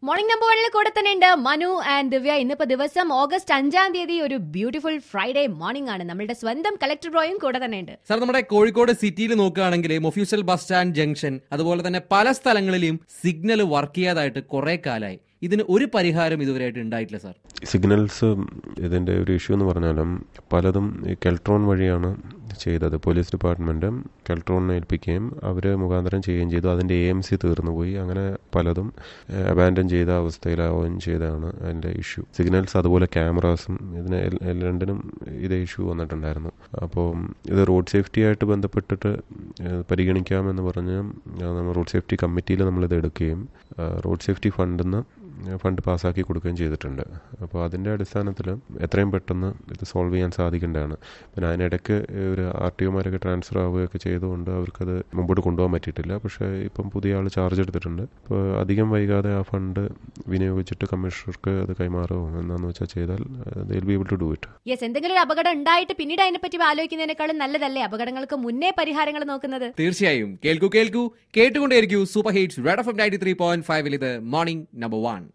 morning number വണ്ണിൽ കൂടെ തന്നെ ഉണ്ട് മനു ആൻഡ് ദിവ്യ ഇന്നിപ്പോ ദിവസം ഓഗസ്റ്റ് അഞ്ചാം തീയതി ഒരു ബ്യൂട്ടിഫുൾ ഫ്രൈഡേ മോർണിംഗ് ആണ് നമ്മളുടെ സ്വന്തം കളക്ടർ ബ്രോയും കൂടെ തന്നെ ഉണ്ട് സാർ നമ്മുടെ കോഴിക്കോട് സിറ്റിയിൽ നോക്കുകയാണെങ്കിൽ മൊഫ്യൂസൽ ബസ് സ്റ്റാൻഡ് ജംഗ്ഷൻ അതുപോലെ തന്നെ പല സ്ഥലങ്ങളിലും സിഗ്നൽ വർക്ക് ചെയ്യാതായിട്ട് കുറെ കാലമായി ഇതിന് ഒരു പരിഹാരം ഇതുവരെയായിട്ട് ഉണ്ടായിട്ടില്ല സാർ സിഗ്നൽസ് ഇതിൻ്റെ ഒരു ഇഷ്യൂ എന്ന് പറഞ്ഞാലും പലതും ഈ കെൽട്രോൺ വഴിയാണ് ചെയ്തത് പോലീസ് ഡിപ്പാർട്ട്മെൻറ്റ് കെൽട്രോണിനെ ഏൽപ്പിക്കുകയും അവർ മുഖാന്തരം ചെയ്യുകയും ചെയ്തു അതിൻ്റെ എ എം സി തീർന്നു പോയി അങ്ങനെ പലതും അബാൻഡൻ ചെയ്ത അവസ്ഥയിലാവുകയും ചെയ്തതാണ് അതിൻ്റെ ഇഷ്യൂ സിഗ്നൽസ് അതുപോലെ ക്യാമറാസും ഇതിന് എൽ- എൽ- രണ്ടിനും ഇതേ ഇഷ്യൂ വന്നിട്ടുണ്ടായിരുന്നു അപ്പോൾ ഇത് റോഡ് സേഫ്റ്റി ആയിട്ട് ബന്ധപ്പെട്ടിട്ട് ഏഹ്, പരിഗണിക്കാമെന്ന് പറഞ്ഞ് നമ്മൾ റോഡ് സേഫ്റ്റി കമ്മിറ്റിയിൽ നമ്മളിത് എടുക്കുകയും റോഡ് സേഫ്റ്റി ഫണ്ടിൽ നിന്ന് ഫണ്ട് പാസ്സാക്കി കൊടുക്കുകയും ചെയ്തിട്ടുണ്ട് അപ്പോൾ അതിൻ്റെ അടിസ്ഥാനത്തിൽ എത്രയും പെട്ടെന്ന് ഇത് സോൾവ് ചെയ്യാൻ സാധിക്കേണ്ടതാണ് പിന്നെ അതിനിടയ്ക്ക് ഒരു ആർ ടി ഒമാരൊക്കെ ട്രാൻസ്ഫർ ആവുകയൊക്കെ ചെയ്തുകൊണ്ട് അവർക്കത് മുമ്പോട്ട് കൊണ്ടുപോകാൻ പറ്റിയിട്ടില്ല പക്ഷേ ഇപ്പം പുതിയ ആൾ ചാർജ് എടുത്തിട്ടുണ്ട് അപ്പോൾ അധികം വൈകാതെ ആ ഫണ്ട് വിനിയോഗിച്ചിട്ട് കമ്മീഷണർക്ക് അത് കൈമാറുമോ എന്നാന്ന് വെച്ചാൽ ചെയ്താൽ they be able to do it yes എന്തെങ്കിലും ഒരു അപകടം ഉണ്ടായിട്ട് പിന്നീട് അതിനെപ്പറ്റി ആലോചിക്കുന്നതിനേക്കാളും നല്ലതല്ലേ അപകടങ്ങൾക്ക് മുന്നേ പരിഹാരങ്ങൾ നോക്കുന്നത് തീർച്ചയായും കേൾക്കൂ കേൾക്കൂ കേട്ടുകൊണ്ടേയിരിക്കൂ super hits red F M ninety three point ഫൈവിൽ ഇത് മോർണിംഗ് നമ്പർ വൺ